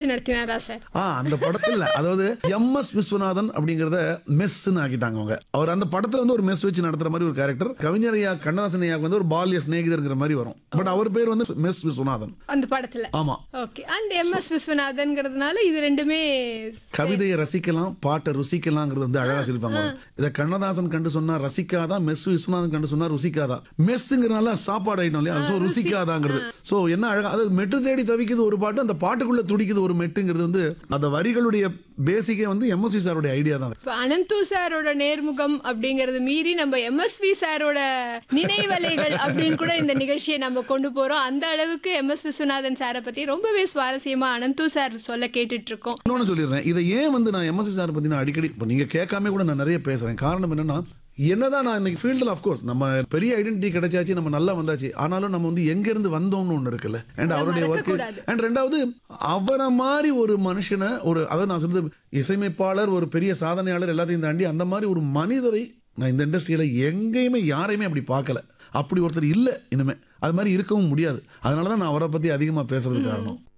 நடத்தினாரா sir ஆ அந்த படத்துல அதாவது எம் எஸ் விஸ்வநாதன் அப்படிங்கறத மெஸ்ன்னு ஆக்கிட்டாங்க அவங்க அவர் அந்த படத்துல வந்து ஒரு மெஸ் வச்சு நடத்துற மாதிரி ஒரு கேரக்டர் கவிஞர் ஐயா கண்ணதாசன் ஐயாவுக்கு வந்து ஒரு பால்ய சிநேகிதர்ங்கிற மாதிரி வரும் பட் அவர் பேர் வந்து மெஸ் விஸ்வநாதன் அந்த படத்துல ஆமா ஓகே அண்ட் எம் எஸ் விஸ்வநாதன்ங்கிறதுனால இது ரெண்டுமே கவிதையை ரசிக்கலாம் பாட்டை ருசிக்கலாங்கிறது வந்து அழகா சொல்லிப்பாங்க இதை கண்ணதாசன் கண்டு சொன்னா ரசிக்காதா மெஸ் விஸ்வநாதன் கண்டு சொன்னா ருசிக்காதா மெஸ்ஸுங்கிறனால சாப்பாடு ஐட்டம் இல்லையா ஸோ ருசிக்காதாங்கிறது ஸோ என்ன அழகா அது மெட்டு தேடி தவிக்குது ஒரு பாட்டு அந்த பாட்டுக்குள்ள துடிக்குது ஒரு மெட்டுங்கிறது வந்து அந்த வரிகளுடைய பேசிக்கே வந்து எம்எஸ்வி சாருடைய ஐடியா தான் இப்போ அனந்து சாரோட நேர்முகம் அப்படிங்கறது மீறி நம்ம எம்எஸ்வி சாரோட நினைவலைகள் அப்படின்னு கூட இந்த நிகழ்ச்சியை நம்ம கொண்டு போறோம் அந்த அளவுக்கு எம்எஸ் விஸ்வநாதன் சாரை பத்தி ரொம்பவே சுவாரஸ்யமா அனந்து சார் சொல்ல கேட்டுட்டு இருக்கோம் இன்னொன்று சொல்லிடுறேன் இதை ஏன் வந்து நான் எம்எஸ்வி சார் பத்தி நான் அடிக்கடி இப்போ நீங்க கேட்காம கூட நான் நிறைய பேசுறேன் காரணம் என்னன்னா என்னதான் நான் இன்னைக்கு ஃபீல்டில் அஃப்கோர்ஸ் நம்ம பெரிய ஐடென்டிட்டி கிடைச்சாச்சு நம்ம நல்லா வந்தாச்சு ஆனாலும் நம்ம வந்து எங்க இருந்து வந்தோம்னு ஒன்று இருக்குல்ல அண்ட் அவருடைய ஒர்க் மறக்கக்கூடாது. அண்ட் ரெண்டாவது அவரை மாதிரி ஒரு மனுஷனை ஒரு அதாவது நான் சொல்றது இசையமைப்பாளர் ஒரு பெரிய சாதனையாளர் எல்லாத்தையும் தாண்டி அந்த மாதிரி ஒரு மனிதரை நான் இந்த இண்டஸ்ட்ரியில எங்கேயுமே யாரையுமே அப்படி பார்க்கல அப்படி ஒருத்தர் இல்லை இனிமே அது மாதிரி இருக்கவும் முடியாது அதனால தான் நான் அவரை பத்தி அதிகமா பேசுறதுக்கு காரணம்